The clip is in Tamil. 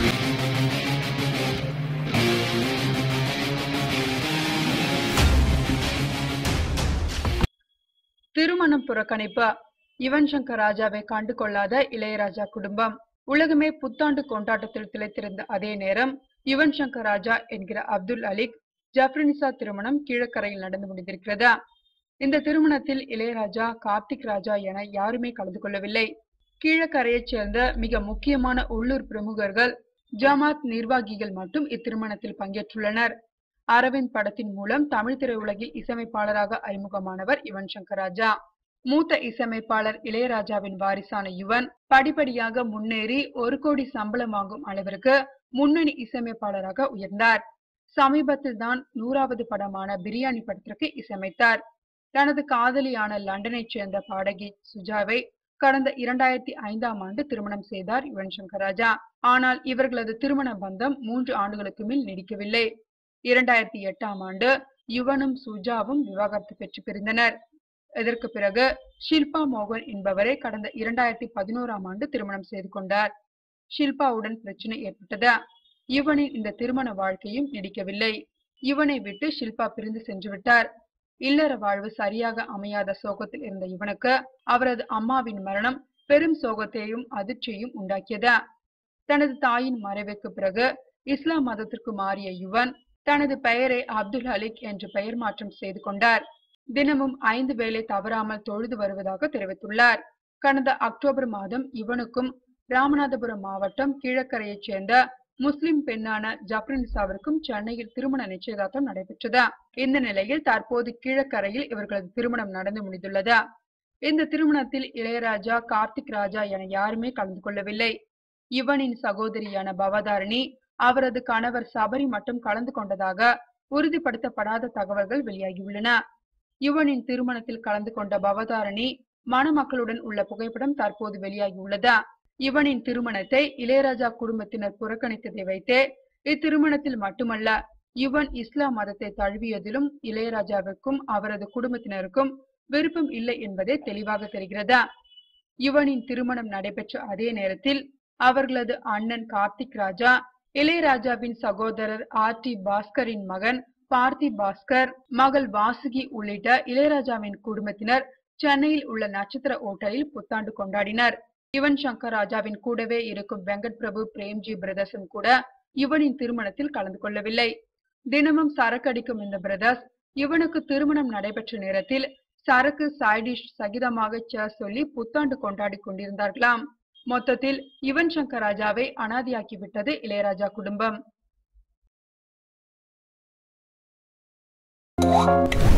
திருமணம் புறக்கணிப்பு யுவன் சங்கர் ராஜாவை கண்டு கொள்ளாத இளையராஜா குடும்பம் உலகமே புத்தாண்டு கொண்டாட்டத்தில் திளைத்திருந்த அதே நேரம் யுவன் சங்கர் ராஜா என்கிற அப்துல் அலிக் ஜப்ரினிசா திருமணம் கீழக்கரையில் நடந்து முடிந்திருக்கிறது இந்த திருமணத்தில் இளையராஜா கார்த்திக் ராஜா என யாருமே கலந்து கொள்ளவில்லை கீழக்கரையைச் சேர்ந்த மிக முக்கியமான உள்ளூர் பிரமுகர்கள் ஜமாத் நிர்வாகிகள் மட்டும் இத்திருமணத்தில் பங்கேற்றுள்ளனர் அரவிந்த் படத்தின் மூலம் தமிழ் திரையுலகில் இசையமைப்பாளராக அறிமுகமானவர் யுவன் சங்கர் ராஜா மூத்த இசையமைப்பாளர் இளையராஜாவின் வாரிசான யுவன் படிப்படியாக முன்னேறி ஒரு கோடி சம்பளம் வாங்கும் அளவிற்கு முன்னணி இசையமைப்பாளராக உயர்ந்தார் சமீபத்தில் தான் நூறாவது படமான பிரியாணி படத்திற்கு இசையமைத்தார் தனது காதலியான லண்டனைச் சேர்ந்த பாடகி சுஜாவை கடந்த இரண்டாயிரத்தி ஐந்தாம் ஆண்டு திருமணம் செய்தார் யுவன் சங்கர் ராஜா ஆனால் இவர்களது திருமண பந்தம் மூன்று ஆண்டுகளுக்கு மேல் நீடிக்கவில்லை இரண்டாயிரத்தி எட்டாம் ஆண்டு யுவனும் சுஜாவும் விவாகரத்து பெற்று பிரிந்தனர் இதற்கு பிறகு ஷில்பா மோகன் என்பவரை கடந்த இரண்டாயிரத்தி பதினோராம் ஆண்டு திருமணம் செய்து கொண்டார் ஷில்பாவுடன் பிரச்சனை ஏற்பட்டது யுவனின் இந்த திருமண வாழ்க்கையும் நீடிக்கவில்லை யுவனை விட்டு ஷில்பா பிரிந்து சென்று விட்டார் இல்லற வாழ்வு சரியாக அமையாத சோகத்தில் இருந்த இவனுக்கு அவரது அம்மாவின் மரணம் பெரும் சோகத்தையும் அதிர்ச்சியையும் உண்டாக்கியது தனது தாயின் மறைவுக்கு பிறகு இஸ்லாம் மதத்திற்கு மாறிய யுவன் தனது பெயரை அப்துல் அலிக் என்று பெயர் மாற்றம் செய்து கொண்டார் தினமும் ஐந்து வேளை தவறாமல் தொழுது வருவதாக தெரிவித்துள்ளார் கடந்த அக்டோபர் மாதம் இவனுக்கும் ராமநாதபுரம் மாவட்டம் கீழக்கரையைச் சேர்ந்த முஸ்லிம் பெண்ணான ஜப்ரினிசாவிற்கும் சென்னையில் திருமண நிச்சயதார்த்தம் நடைபெற்றது இந்த நிலையில் தற்போது கீழக்கரையில் இவர்களது திருமணம் நடந்து முடிந்துள்ளது இந்த திருமணத்தில் இளையராஜா கார்த்திக் ராஜா என யாருமே கலந்து கொள்ளவில்லை இவனின் சகோதரியான பவதாரணி அவரது கணவர் சபரி மட்டும் கலந்து கொண்டதாக உறுதிப்படுத்தப்படாத தகவல்கள் வெளியாகியுள்ளன யுவனின் திருமணத்தில் கலந்து கொண்ட பவதாரணி மணமக்களுடன் உள்ள புகைப்படம் தற்போது வெளியாகியுள்ளது இவனின் திருமணத்தை இளையராஜா குடும்பத்தினர் புறக்கணித்ததை வைத்தே இத்திருமணத்தில் மட்டுமல்ல யுவன் இஸ்லாம் மதத்தை தழுவியதிலும் இளையராஜாவிற்கும் அவரது குடும்பத்தினருக்கும் விருப்பம் இல்லை என்பதே தெளிவாக தெரிகிறது யுவனின் திருமணம் நடைபெற்ற அதே நேரத்தில் அவர்களது அண்ணன் கார்த்திக் ராஜா இளையராஜாவின் சகோதரர் ஆர் டி பாஸ்கரின் மகன் பார்த்தி பாஸ்கர் மகள் வாசுகி உள்ளிட்ட இளையராஜாவின் குடும்பத்தினர் சென்னையில் உள்ள நட்சத்திர ஓட்டலில் புத்தாண்டு கொண்டாடினர் யுவன் சங்கர் ராஜாவின் கூடவே இருக்கும் வெங்கட் பிரபு பிரேம்ஜி பிரதர்ஸும் கூட யுவனின் திருமணத்தில் கலந்து கொள்ளவில்லை தினமும் சரக்கு அடிக்கும் இந்த பிரதர்ஸ் யுவனுக்கு திருமணம் நடைபெற்ற நேரத்தில் சரக்கு சைடிஷ் சகிதமாக சேர் சொல்லி புத்தாண்டு கொண்டாடி கொண்டிருந்தார்களாம் மொத்தத்தில் யுவன் சங்கர் ராஜாவை அனாதியாக்கிவிட்டது இளையராஜா குடும்பம்